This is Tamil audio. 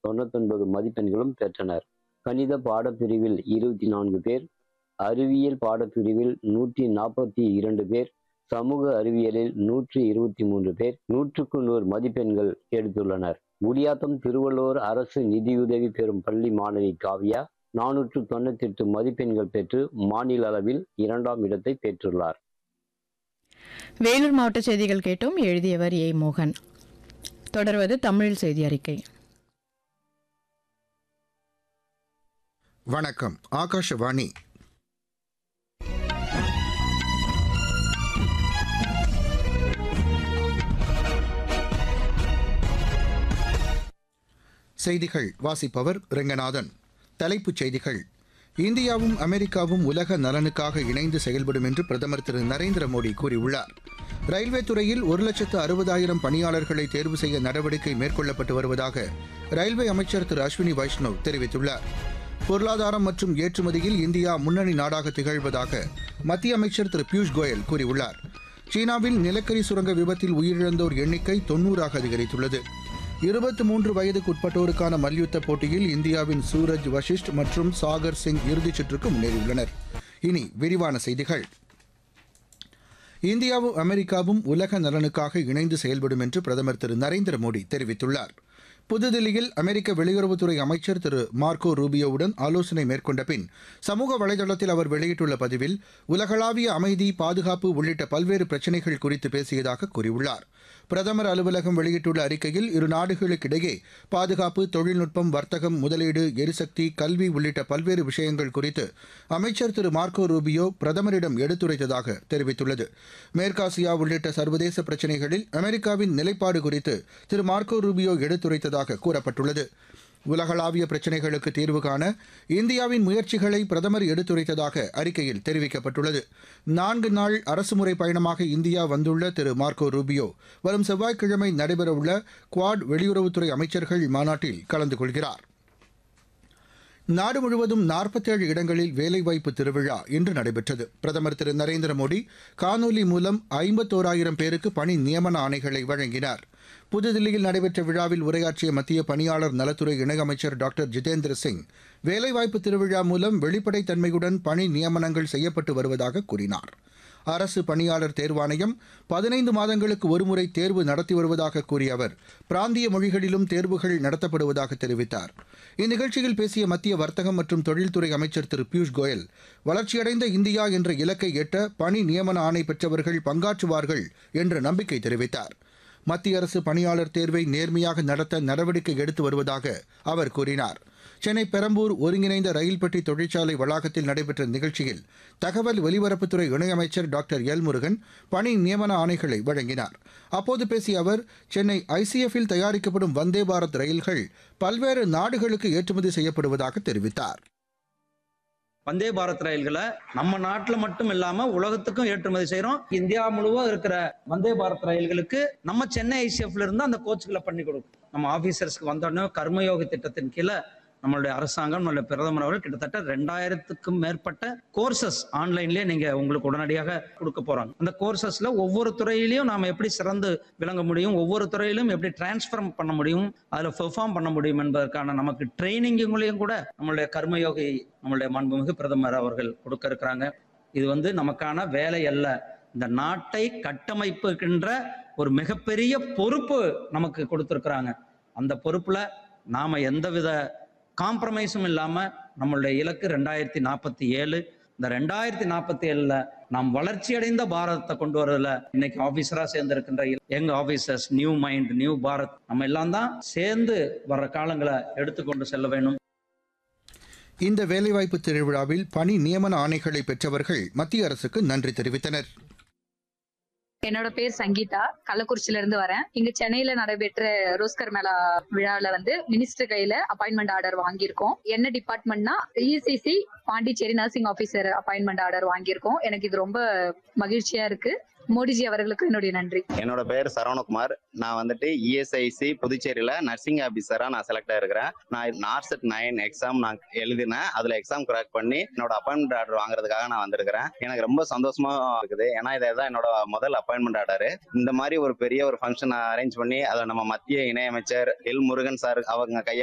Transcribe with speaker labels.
Speaker 1: தொண்ணூத்தொன்பது மதிப்பெண்களும் பெற்றனர் கணித பாடப்பிரிவில் இருபத்தி நான்கு பேர் அறிவியல் பாடப்பிரிவில் நூற்றி நாற்பத்தி இரண்டு பேர் சமூக அறிவியலில் நூற்றி இருபத்தி மூன்று பேர் நூற்றுக்கு நூறு மதிப்பெண்கள் எடுத்துள்ளனர் குடியாத்தம் திருவள்ளூர் அரசு நிதியுதவி பெறும் பள்ளி மாணவி காவ்யா நானூற்று தொண்ணூத்தி எட்டு மதிப்பெண்கள் பெற்று மாநில அளவில் இரண்டாம் இடத்தை பெற்றுள்ளார்
Speaker 2: வேலூர் மாவட்ட செய்திகள் கேட்டோம் எழுதியவர் ஏ மோகன் தொடர்வது தமிழ் செய்தி அறிக்கை
Speaker 3: வணக்கம் ஆகாஷவாணி செய்திகள் வாசிப்பவர் ரெங்கநாதன் தலைப்புச் செய்திகள் இந்தியாவும் அமெரிக்காவும் உலக நலனுக்காக இணைந்து செயல்படும் என்று பிரதமர் திரு நரேந்திர மோடி கூறியுள்ளார் ரயில்வே துறையில் ஒரு லட்சத்து அறுபதாயிரம் பணியாளர்களை தேர்வு செய்ய நடவடிக்கை மேற்கொள்ளப்பட்டு வருவதாக ரயில்வே அமைச்சர் திரு அஸ்வினி வைஷ்ணவ் தெரிவித்துள்ளார் பொருளாதாரம் மற்றும் ஏற்றுமதியில் இந்தியா முன்னணி நாடாக திகழ்வதாக மத்திய அமைச்சர் திரு பியூஷ் கோயல் கூறியுள்ளார் சீனாவில் நிலக்கரி சுரங்க விபத்தில் உயிரிழந்தோர் எண்ணிக்கை தொன்னூறாக அதிகரித்துள்ளது இருபத்தி மூன்று வயதுக்குட்பட்டோருக்கான மல்யுத்த போட்டியில் இந்தியாவின் சூரஜ் வஷிஷ்ட் மற்றும் சாகர் சிங் இறுதிச் சுற்றுக்கு முன்னேறியுள்ளனர் இனி விரிவான செய்திகள் இந்தியாவும் அமெரிக்காவும் உலக நலனுக்காக இணைந்து செயல்படும் என்று பிரதமர் திரு நரேந்திர மோடி தெரிவித்துள்ளார் புதுதில்லியில் அமெரிக்க வெளியுறவுத்துறை அமைச்சர் திரு மார்க்கோ ரூபியோவுடன் ஆலோசனை மேற்கொண்ட பின் சமூக வலைதளத்தில் அவர் வெளியிட்டுள்ள பதிவில் உலகளாவிய அமைதி பாதுகாப்பு உள்ளிட்ட பல்வேறு பிரச்சினைகள் குறித்து பேசியதாக கூறியுள்ளார் பிரதமர் அலுவலகம் வெளியிட்டுள்ள அறிக்கையில் இரு நாடுகளுக்கிடையே பாதுகாப்பு தொழில்நுட்பம் வர்த்தகம் முதலீடு எரிசக்தி கல்வி உள்ளிட்ட பல்வேறு விஷயங்கள் குறித்து அமைச்சர் திரு மார்க்கோ ரூபியோ பிரதமரிடம் எடுத்துரைத்ததாக தெரிவித்துள்ளது மேற்காசியா உள்ளிட்ட சர்வதேச பிரச்சினைகளில் அமெரிக்காவின் நிலைப்பாடு குறித்து திரு மார்க்கோ ரூபியோ எடுத்துரைத்ததாக கூறப்பட்டுள்ளது உலகளாவிய பிரச்சினைகளுக்கு தீர்வு காண இந்தியாவின் முயற்சிகளை பிரதமர் எடுத்துரைத்ததாக அறிக்கையில் தெரிவிக்கப்பட்டுள்ளது நான்கு நாள் அரசுமுறை பயணமாக இந்தியா வந்துள்ள திரு மார்க்கோ ரூபியோ வரும் செவ்வாய்க்கிழமை நடைபெறவுள்ள குவாட் வெளியுறவுத்துறை அமைச்சர்கள் மாநாட்டில் கலந்து கொள்கிறார் நாடு முழுவதும் நாற்பத்தேழு இடங்களில் வேலைவாய்ப்பு திருவிழா இன்று நடைபெற்றது பிரதமர் திரு நரேந்திர மோடி காணொலி மூலம் ஐம்பத்தோராயிரம் பேருக்கு பணி நியமன ஆணைகளை வழங்கினார் புதுதில்லியில் நடைபெற்ற விழாவில் உரையாற்றிய மத்திய பணியாளர் நலத்துறை இணையமைச்சர் டாக்டர் ஜிதேந்திர சிங் வேலைவாய்ப்பு திருவிழா மூலம் வெளிப்படைத்தன்மையுடன் பணி நியமனங்கள் செய்யப்பட்டு வருவதாக கூறினார் அரசு பணியாளர் தேர்வாணையம் பதினைந்து மாதங்களுக்கு ஒருமுறை தேர்வு நடத்தி வருவதாக கூறிய அவர் பிராந்திய மொழிகளிலும் தேர்வுகள் நடத்தப்படுவதாக தெரிவித்தார் இந்நிகழ்ச்சியில் பேசிய மத்திய வர்த்தகம் மற்றும் தொழில்துறை அமைச்சர் திரு பியூஷ் கோயல் வளர்ச்சியடைந்த இந்தியா என்ற இலக்கை எட்ட பணி நியமன ஆணை பெற்றவர்கள் பங்காற்றுவார்கள் என்ற நம்பிக்கை தெரிவித்தார் மத்திய அரசு பணியாளர் தேர்வை நேர்மையாக நடத்த நடவடிக்கை எடுத்து வருவதாக அவர் கூறினார் சென்னை பெரம்பூர் ஒருங்கிணைந்த ரயில் பெட்டி தொழிற்சாலை வளாகத்தில் நடைபெற்ற நிகழ்ச்சியில் தகவல் ஒலிபரப்புத்துறை இணையமைச்சர் டாக்டர் எல் முருகன் பணி நியமன ஆணைகளை வழங்கினார் அப்போது பேசிய அவர் சென்னை ஐசிஎஃப்பில் தயாரிக்கப்படும் வந்தே பாரத் ரயில்கள் பல்வேறு நாடுகளுக்கு ஏற்றுமதி செய்யப்படுவதாக தெரிவித்தார்
Speaker 4: வந்தே பாரத் ரயில்களை நம்ம நாட்டுல மட்டும் இல்லாம உலகத்துக்கும் ஏற்றுமதி செய்யறோம் இந்தியா முழுவதும் இருக்கிற வந்தே பாரத் ரயில்களுக்கு நம்ம சென்னை ஐசிஎஃப்ல இருந்து அந்த கோச்சுகளை பண்ணி கொடுக்கும் நம்ம ஆபீசர்ஸ்க்கு வந்தோடனே கர்மயோக திட்டத்தின் கீழே நம்மளுடைய அரசாங்கம் நம்மளுடைய பிரதமர் அவர்கள் கிட்டத்தட்ட ரெண்டாயிரத்துக்கும் மேற்பட்ட கோர்சஸ் ஆன்லைன்லயே நீங்க உங்களுக்கு உடனடியாக கொடுக்க போறாங்க அந்த கோர்சஸ்ல ஒவ்வொரு துறையிலையும் நாம எப்படி சிறந்து விளங்க முடியும் ஒவ்வொரு துறையிலும் எப்படி டிரான்ஸ்ஃபார்ம் பண்ண முடியும் அதுல பெர்ஃபார்ம் பண்ண முடியும் என்பதற்கான நமக்கு ட்ரைனிங்குங்களையும் கூட நம்மளுடைய கர்மயோகி நம்மளுடைய மாண்புமிகு பிரதமர் அவர்கள் கொடுக்க இருக்கிறாங்க இது வந்து நமக்கான வேலை அல்ல இந்த நாட்டை கட்டமைப்புகின்ற ஒரு மிகப்பெரிய பொறுப்பு நமக்கு கொடுத்துருக்குறாங்க அந்த பொறுப்புல நாம எந்தவித காம்ப்ரமைஸும் இல்லாம நம்மளுடைய இலக்கு ரெண்டாயிரத்தி நாற்பத்தி ஏழு இந்த ரெண்டாயிரத்தி நாற்பத்தி ஏழுல நாம் வளர்ச்சி அடைந்த பாரதத்தை கொண்டு வரதுல இன்னைக்கு ஆபீசரா சேர்ந்து இருக்கின்ற எங்க officers new mind new Bharat நம்ம எல்லாம் தான் சேர்ந்து வர்ற காலங்களை எடுத்துக்கொண்டு செல்ல வேண்டும்
Speaker 3: இந்த வேலைவாய்ப்பு திருவிழாவில் பணி நியமன ஆணைகளை பெற்றவர்கள் மத்திய அரசுக்கு நன்றி தெரிவித்தனர்
Speaker 5: என்னோட பேர் சங்கீதா கள்ளக்குறிச்சியில இருந்து வரேன் இங்க சென்னையில நடைபெற்ற ரோஸ்கர் மேளா விழாவில வந்து மினிஸ்டர் கையில அப்பாயின்மெண்ட் ஆர்டர் வாங்கியிருக்கோம் என்ன டிபார்ட்மெண்ட்னா ECC Pondicherry nursing officer appointment order வாங்கியிருக்கோம் எனக்கு இது ரொம்ப மகிழ்ச்சியா இருக்கு மோடிஜி அவர்களுக்கு என்னுடைய நன்றி
Speaker 6: என்னோட பேர் சரவணகுமார் நான் வந்துட்டு இஎஸ்ஐசி புதுச்சேரியில நர்சிங் ஆபீசரா நான் செலக்ட் ஆயிருக்கிறேன் நான் நார்செட் நைன் எக்ஸாம் நான் எழுதினேன் அதுல எக்ஸாம் கிராக் பண்ணி என்னோட அப்பாயின்மெண்ட் ஆர்டர் வாங்குறதுக்காக நான் வந்திருக்கிறேன் எனக்கு ரொம்ப சந்தோஷமா இருக்குது ஏன்னா இதான் என்னோட முதல் அப்பாயின்மெண்ட் ஆர்டர் இந்த மாதிரி ஒரு பெரிய ஒரு ஃபங்க்ஷன் அரேஞ்ச் பண்ணி அதை நம்ம மத்திய இணையமைச்சர் எல் முருகன் சார் அவங்க கையா